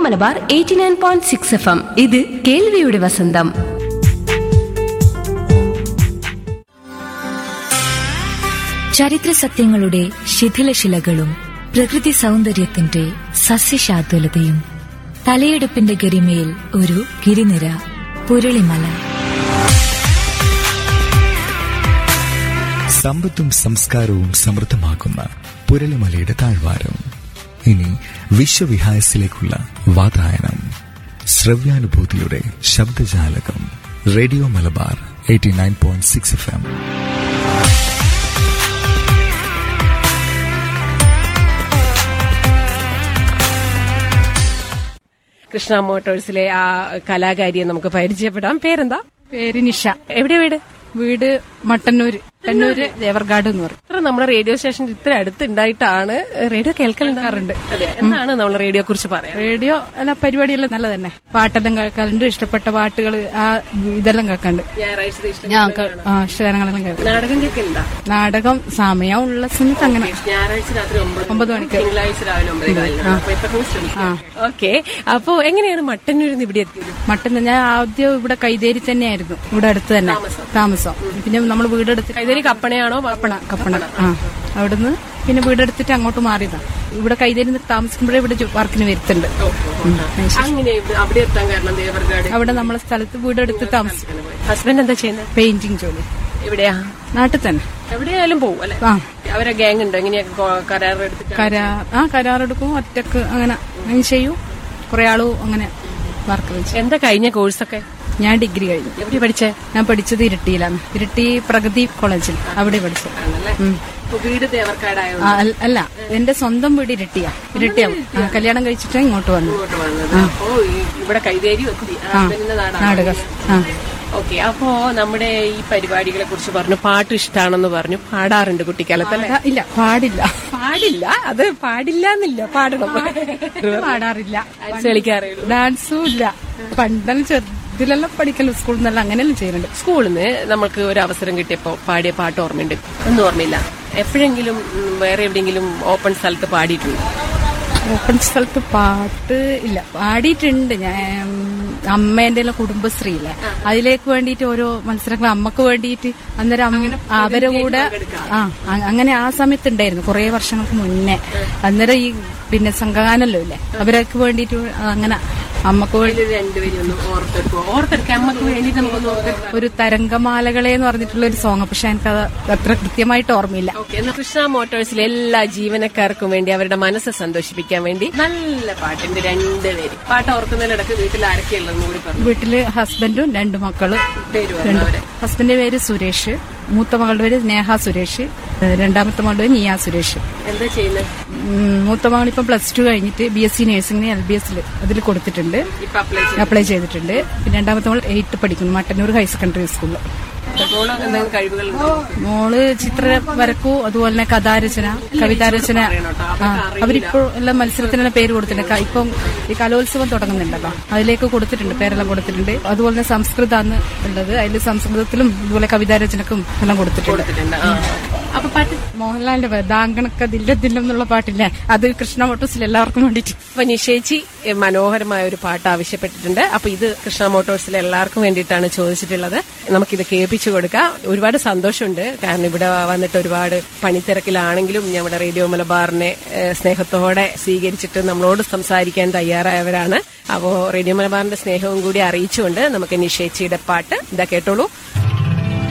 Malabar eighty nine point six F M ഇത് കേൾവിയുടെ വസന്തം ചരിത്ര സത്യങ്ങളുടെ ശിഥിലശിലകളും പ്രകൃതി സൗന്ദര്യത്തിന്റെ സസ്യശാതുലതയും തലയെടുപ്പിന്റെ ഗരിമയിൽ ഒരു ഗിരിനിര പുരളിമല സമ്പത്തും സംസ്കാരവും സമൃദ്ധമാക്കുന്ന പുരളിമലയുടെ താഴ്വാരം ഇനി വിശ്വവിഹായസിലേക്കുള്ള വാതായനം ശ്രവ്യാനുഭൂതിയുടെ ശബ്ദജാലകം radio Malabar eighty nine point six F M Krishna മോട്ടോഴ്സിലെ ആ കലാകാരിയെ നമുക്ക് പരിചയപ്പെടാം പേരെന്താ പേര് നിഷ എവിടെ വീട് വീട് മട്ടന്നൂര് കണ്ണൂര് ദേവർഗാഡ് എന്ന് പറയും ഇത്ര നമ്മുടെ റേഡിയോ സ്റ്റേഷൻ ഇത്ര അടുത്തുണ്ടായിട്ടാണ് റേഡിയോ കേൾക്കലുണ്ടാറുണ്ട് എന്താണ് നമ്മൾ റേഡിയോ കുറിച്ച് പറയാം റേഡിയോ അല്ല പരിപാടിയെല്ലാം നല്ല തന്നെ പാട്ടെല്ലാം കേൾക്കാറുണ്ട് ഇഷ്ടപ്പെട്ട പാട്ടുകൾ ആ ഇതെല്ലാം കേൾക്കാണ്ട് ഞായറാഴ്ച ഇഷ്ടം ഞാൻ കേ- ആ ഇഷ്ടഗാനങ്ങളെല്ലാം കേൾക്കും നാടകം കേൾക്കലുണ്ടാ നാടകം സമയം ഉള്ള സമയത്ത് അങ്ങനെ ഞായറാഴ്ച രാത്രി ഒമ്പത് ഒമ്പത് മണിക്ക് തിങ്കളാഴ്ച രാവിലെ ഒമ്പത് കാലിന് അപ്പൊ ഇപ്പൊ ശ്രമിക്കാം ഓക്കെ അപ്പൊ എങ്ങനെയാണ് മട്ടന്നൂരിൽ നിന്ന് ഇവിടെ എത്തിയത് മട്ടൻ ഞാൻ ആദ്യം ഇവിടെ കൈതേരി തന്നെയായിരുന്നു ഇവിടെ അടുത്ത് തന്നെ താമസം പിന്നെ നമ്മൾ വീടെടുത്ത് കൈതരി കപ്പണയാണോ കപ്പണ കപ്പണ ആ അവിടുന്ന് പിന്നെ വീടെടുത്തിട്ട് അങ്ങോട്ട് മാറിയതാ ഇവിടെ കൈതേരി താമസിക്കുമ്പോഴേ ഇവിടെ ജോ- വർക്കിന് വരുത്തുണ്ട് ഉം. അങ്ങനെ ഇവിടെ- അവിടെ എത്താൻ കാരണം ദേവർഗാഡ് അവിടെ നമ്മളെ സ്ഥലത്ത് വീടെടുത്ത് താമസിക്കും ഹസ്ബൻഡ് എന്താ ചെയ്യുന്നത് പെയിന്റിങ് ജോലി എവിടെയാ നാട്ടിൽ തന്നെ എവിടെയായാലും പോകും അല്ലെ ആ അവരെ ഗ്യാങ് ഉണ്ട് എങ്ങനെയൊക്കെ കൊ- കരാർ എടുത്തിട്ട് കരാ ആ കരാറെടുക്കും ഒറ്റക്ക് അങ്ങനെ അങ്ങനെ ചെയ്യും കുറെ ആളും അങ്ങനെ വർക്ക് വെച്ച് എന്താ കഴിഞ്ഞ കോഴ്സൊക്കെ ഞാൻ ഡിഗ്രി കഴിഞ്ഞു എവിടെ പഠിച്ചേ ഞാൻ പഠിച്ചത് ഇരട്ടിയിലാണ് ഇരട്ടി പ്രഗതി കോളേജിൽ അവിടെ പഠിച്ചത് ഉം. ഇപ്പൊ വീട് തേവർക്കാടായോ ആ, അല്ല- അല്ല എന്റെ സ്വന്തം വീട് ഇരട്ടിയാ ഇരട്ടിയാ ആ, കല്യാണം കഴിച്ചിട്ട് ഇങ്ങോട്ട് വന്നു ഇങ്ങോട്ട് വന്നത് അപ്പോ ഈ ഇവിടെ കൈതേരി എത്തി ആ ഹസ്ബൻഡിന്റെ നാടാണ് നാടക ആ ഓക്കെ അപ്പോ നമ്മുടെ ഈ പരിപാടികളെ കുറിച്ച് പറഞ്ഞു പാട്ട് ഇഷ്ടാണെന്ന് പറഞ്ഞു പാടാറുണ്ട് കുട്ടിക്കാലത്തല്ലേ പാടാ- ഇല്ല പാടില്ല പാടില്ല അത് പാടില്ല എന്നില്ല പാടണം പാടാറില്ല ഡാൻസ് കളിക്കാറേ ഉള്ളൂ ഡാൻസും ഇല്ല പണ്ടെല്ലാം ചെറുതിലെല്ലാം പഠിക്കലും സ്കൂളിൽ നിന്നെല്ലാം അങ്ങനെയെല്ലാം ചെയ്യുന്നുണ്ട് സ്കൂളിൽ നിന്ന് നമുക്ക് ഒരു അവസരം കിട്ടിയപ്പോ പാടിയ പാട്ട് ഓർമ്മയുണ്ട് ഒന്നും ഓർമ്മയില്ല എപ്പോഴെങ്കിലും ഉം, വേറെ എവിടെയെങ്കിലും ഓപ്പൺ സ്ഥലത്ത് പാടിയിട്ടുണ്ട് ഓപ്പൺ സ്ഥലത്ത് പാട്ട് ഇല്ല പാടിയിട്ടുണ്ട് ഞാൻ അമ്മേന്റെ എല്ലാം കുടുംബശ്രീയില്ലേ അതിലേക്ക് വേണ്ടിയിട്ട് ഓരോ മത്സരങ്ങൾ അമ്മക്ക് വേണ്ടിയിട്ട് അന്നേരം അമ്മ അവരെ കൂടെ ആ അ- അങ്ങനെ ആ സമയത്ത് ഉണ്ടായിരുന്നു കുറെ വർഷങ്ങൾക്ക് മുന്നേ അന്നേരം ഈ പിന്നെ സംഘഗാനല്ലോ ഇല്ലേ അവരൊക്കെ വേണ്ടിയിട്ട് അങ്ങനെ അമ്മക്ക് വേണ്ടി ഇതിൽ രണ്ടുപേരും ഒന്ന് ഓർത്തെടുക്കുക ഓർത്തെടുക്കുക അമ്മക്ക് വേണ്ടിയിട്ട് നമുക്കൊന്ന് ഓർത്തെടുക്കാം ഒരു തരംഗമാലകളെ എന്ന് പറഞ്ഞിട്ടുള്ള ഒരു സോങ് പക്ഷെ എനിക്കത് അത്ര കൃത്യമായിട്ട് ഓർമ്മയില്ല ഓക്കെ എന്നാൽ കൃഷ്ണ മോട്ടോഴ്സിലെ എല്ലാ ജീവനക്കാർക്കും വേണ്ടി അവരുടെ മനസ്സ് സന്തോഷിപ്പിക്കാൻ വേണ്ടി നല്ല പാട്ടുണ്ട് രണ്ടുപേര് പാട്ട് ഓർക്കുന്നതിനിടക്ക് വീട്ടിൽ ആരൊക്കെയുള്ളതെന്ന് കൂടി പറഞ്ഞു വീട്ടില് ഹസ്ബൻഡും രണ്ട് മക്കള് പേര് രണ്ട് പറഞ്ഞവരെ ഹസ്ബൻഡിന്റെ പേര് സുരേഷ് മൂത്ത മകളുടെ പേര് നേഹ സുരേഷ് ഏഹ് രണ്ടാമത്തെ മകളുടെ പേര് നിയ സുരേഷ് എന്താ ചെയ്യുന്നത് ഉം, മൂത്ത മകൾ ഇപ്പം പ്ലസ് ടു കഴിഞ്ഞിട്ട് ബി എസ് സി നഴ്സിംഗിന് എൽ ബി എസിൽ അതിൽ കൊടുത്തിട്ടുണ്ട് ഇപ്പൊ അപ്ലൈ അപ്ലൈ ചെയ്തിട്ടുണ്ട് പിന്നെ രണ്ടാമത്തെ മകൾ എയ്ത്ത് പഠിക്കുന്നു മട്ടന്നൂർ ഹയർ സെക്കൻഡറി സ്കൂളിൽ ചെയ്തപ്പോൾ എന്തെങ്കിലും കഴിവുകളുണ്ടോ മോള് ചിത്ര വരക്കൂ അതുപോലെ തന്നെ കഥാരചന കവിതാരചന ആ അവരിപ്പോൾ എല്ലാം മത്സരത്തിനെല്ലാം പേര് കൊടുത്തിട്ടുണ്ട് ക- ഇപ്പം ഈ കലോത്സവം തുടങ്ങുന്നുണ്ടല്ലോ അതിലേക്ക് കൊടുത്തിട്ടുണ്ട് പേരെല്ലാം കൊടുത്തിട്ടുണ്ട് അതുപോലെ തന്നെ സംസ്കൃതമാണ് ഉള്ളത് അതിൽ സംസ്കൃതത്തിലും ഇതുപോലെ കവിതാരചനക്കും എല്ലാം കൊടുത്തിട്ടുണ്ട് കൊടുത്തിട്ടുണ്ട് ആ. അപ്പൊ പാട്ട് മോഹൻലാലിന്റെ വേദാങ്കണക്ക ദില്ല ദില്ലം എന്നുള്ള പാട്ടില്ലേ അത് കൃഷ്ണ മോട്ടോസിൽ എല്ലാവർക്കും വേണ്ടിയിട്ട് അപ്പൊ നിഷേച്ചി എ, മനോഹരമായ ഒരു പാട്ട് ആവശ്യപ്പെട്ടിട്ടുണ്ട് അപ്പൊ ഇത് കൃഷ്ണ മോട്ടോഴ്സിലെ എല്ലാവർക്കും വേണ്ടിയിട്ടാണ് ചോദിച്ചിട്ടുള്ളത് നമുക്കിത് കേൾപ്പിച്ചു കൊടുക്കാം ഒരുപാട് സന്തോഷമുണ്ട് കാരണം ഇവിടെ വന്നിട്ട് ഒരുപാട് പണിത്തിരക്കിലാണെങ്കിലും നമ്മുടെ റേഡിയോ മലബാറിനെ എ, സ്നേഹത്തോടെ സ്വീകരിച്ചിട്ട് നമ്മളോട് സംസാരിക്കാൻ തയ്യാറായവരാണ് അപ്പോ റേഡിയോ മലബാറിന്റെ സ്നേഹവും കൂടി അറിയിച്ചുകൊണ്ട് നമുക്ക് നിഷേച്ചിയുടെ പാട്ട് ഇതാ കേട്ടോളൂ